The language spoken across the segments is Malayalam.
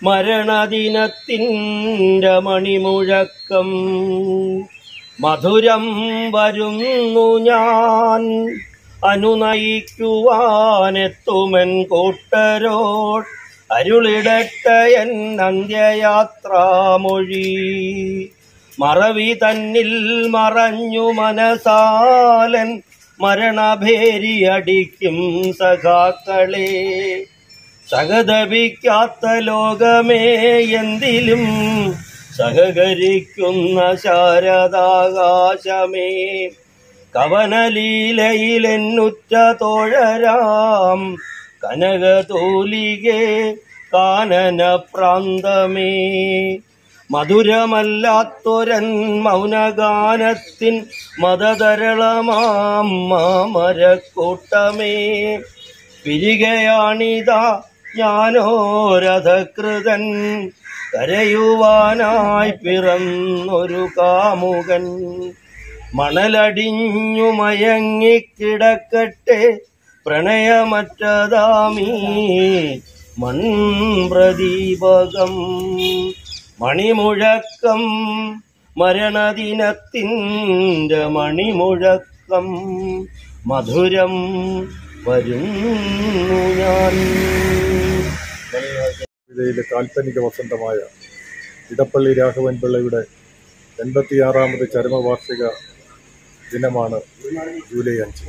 മരണദിനത്തിൻ്റെ മണിമുഴക്കം മധുരം വരുന്നു ഞാൻ അനുനയിക്കുവാനെത്തുമെൻ കൂട്ടരോട് അരുളിടട്ടയൻ അന്ത്യയാത്രാമൊഴി മറവി തന്നിൽ മറഞ്ഞു മനസാലൻ മരണഭേരി അടിക്കും സഖാക്കളെ സഹതപിക്കാത്ത ലോകമേ എന്തിലും സഹകരിക്കുന്ന ശാരദാകാശമേ കവനലീലയിലെന്നുറ്റ തോഴരാം കനകതൂലികെ കാനന പ്രാന്തമേ മധുരമല്ലാത്തൊരൻ മൗനഗാനത്തിൻ മതതരളമാം മാമരക്കൂട്ടമേ പിരികയാണിതാ ഞാനോരഥകൃതൻ കരയുവാനായി പിറന്നൊരു കാമുകൻ മണലടിഞ്ഞു മയങ്ങിക്കിടക്കട്ടെ പ്രണയമറ്റതാമീ മൺപ്രദീപകം മണിമുഴക്കം മരണദിനത്തിൻ്റെ മണിമുഴക്കം മധുരം വരുന്നു ഞാൻ കവിതയിലെ കാൽപ്പനിക വസന്തമായ ഇടപ്പള്ളി രാഘവൻ പിള്ളയുടെ എൺപത്തിയാറാമത് ചരമവാർഷിക ദിനമാണ് ജൂലൈ അഞ്ച്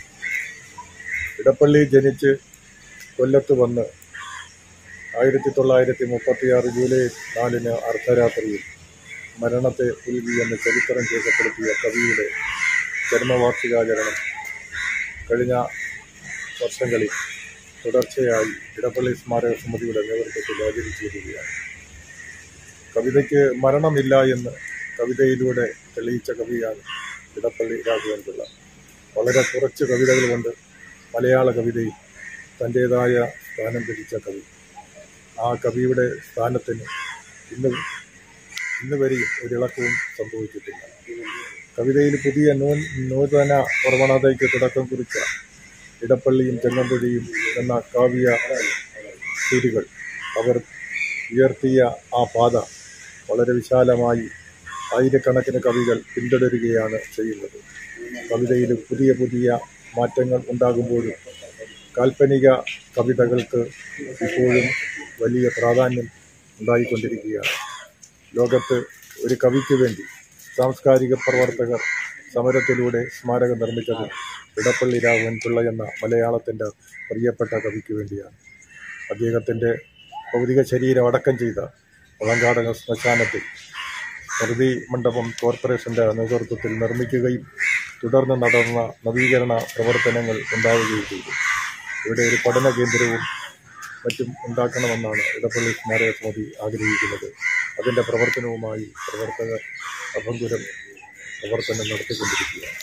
ഇടപ്പള്ളി ജനിച്ച് കൊല്ലത്ത് വന്ന് ആയിരത്തി തൊള്ളായിരത്തി മുപ്പത്തിയാറ് ജൂലൈ നാലിന് അർദ്ധരാത്രിയിൽ മരണത്തെ പുൽകി എന്ന് ചരിത്രം രേഖപ്പെടുത്തിയ കവിയുടെ ചരമവാർഷികാചരണം കഴിഞ്ഞ വർഷങ്ങളിൽ തുടർച്ചയായി ഇടപ്പള്ളി സ്മാരക സമിതിയുടെ നേതൃത്വത്തിൽ ആചരിച്ചു വരികയാണ് കവിതയ്ക്ക് മരണമില്ല എന്ന് കവിതയിലൂടെ തെളിയിച്ച കവിയാണ് ഇടപ്പള്ളി രാഘവൻ പിള്ള വളരെ കുറച്ച് കവിതകൾ കൊണ്ട് മലയാള കവിതയിൽ തൻ്റേതായ സ്ഥാനം പിടിച്ച കവി ആ കവിയുടെ സ്ഥാനത്തിന് ഇന്ന് ഇന്ന് വരെയും ഒരിളക്കവും സംഭവിച്ചിട്ടില്ല കവിതയിൽ പുതിയ നൂ നൂതന പ്രവണതയ്ക്ക് തുടക്കം കുറിച്ച ഇടപ്പള്ളിയും ചെങ്ങമ്പുഴയും എന്ന കാവ്യ ശീലുകൾ അവർ ഉയർത്തിയ ആ പാത വളരെ വിശാലമായി ആയിരക്കണക്കിന് കവികൾ പിന്തുടരുകയാണ് ചെയ്യുന്നത് കവിതയിൽ പുതിയ പുതിയ മാറ്റങ്ങൾ ഉണ്ടാകുമ്പോഴും കാൽപ്പനിക കവിതകൾക്ക് ഇപ്പോഴും വലിയ പ്രാധാന്യം ഉണ്ടായിക്കൊണ്ടിരിക്കുകയാണ് ലോകത്ത് ഒരു കവിക്ക് വേണ്ടി സാംസ്കാരിക പ്രവർത്തകർ സമരത്തിലൂടെ സ്മാരകം നിർമ്മിച്ചത് ഇടപ്പള്ളി രാഘവൻ പിള്ള എന്ന മലയാളത്തിൻ്റെ പ്രിയപ്പെട്ട കവിക്ക് വേണ്ടിയാണ് അദ്ദേഹത്തിൻ്റെ ഭൗതിക ശരീരം അടക്കം ചെയ്ത വളങ്കാടക ശ്മശാനത്തിൽ സ്മൃതി മണ്ഡപം കോർപ്പറേഷൻ്റെ നേതൃത്വത്തിൽ നിർമ്മിക്കുകയും തുടർന്ന് നടന്ന നവീകരണ പ്രവർത്തനങ്ങൾ ഉണ്ടാവുകയും ചെയ്തു ഇവിടെ ഒരു പഠന കേന്ദ്രവും മറ്റും ഉണ്ടാക്കണമെന്നാണ് ഇടപ്പള്ളി സ്മാരക സമിതി ആഗ്രഹിക്കുന്നത് അതിൻ്റെ പ്രവർത്തനവുമായി പ്രവർത്തകർ അഭംഗുരം പ്രവർത്തനം നടത്തിക്കൊണ്ടിരിക്കുകയാണ്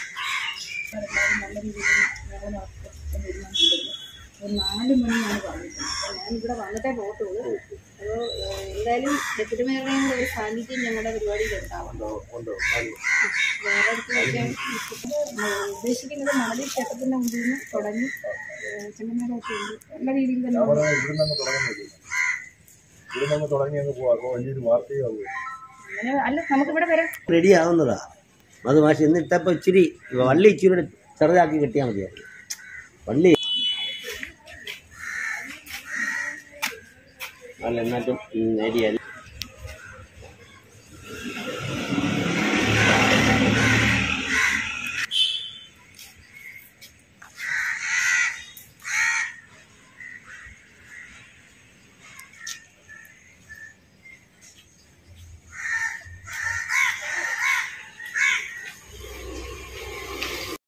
നല്ല രീതിയിൽ ഞങ്ങൾ നടത്താൻ തീരുമാനിച്ചിട്ടുണ്ട് ഒരു നാല് മണിയാണ് പറഞ്ഞിട്ടുള്ളത് അപ്പോൾ ഞാൻ ഇവിടെ വന്നിട്ടേ പോകത്തുള്ളൂ അപ്പോൾ എന്തായാലും ഡെപ്യൂട്ടി മേയറുടെയും കൂടെ ഒരു സാന്നിധ്യം ഞങ്ങളുടെ പരിപാടിയിൽ ഉണ്ടാവണം ഉണ്ട് നാല് വേറെ അടുത്ത് വയ്ക്കാൻ ഉദ്ദേശിക്കുന്നത് മണലി ക്ഷേത്രത്തിൻ്റെ മുമ്പിൽ നിന്ന് തുടങ്ങി ചെങ്ങന്മാരൊക്കെ ഉണ്ട് നല്ല രീതിയിൽ തന്നെ അവിടെ ഇവിടുന്ന് അങ്ങ് തുടങ്ങുന്നത് ഇവിടുന്ന് അങ്ങ് തുടങ്ങി അങ്ങ് പോവാം അപ്പോൾ വലിയൊരു വാർത്തയാവുക അങ്ങനെ അല്ല നമുക്കിവിടെ വരാം റെഡി ആവുന്നതാ അത് മാഷ് എന്നിട്ടപ്പോൾ ഇച്ചിരി വള്ളി ഇച്ചിരി കൂടെ ചെറുതാക്കി കെട്ടിയാൽ മതിയായിരുന്നു വള്ളി അല്ല എന്നിട്ടും നേടിയാൽ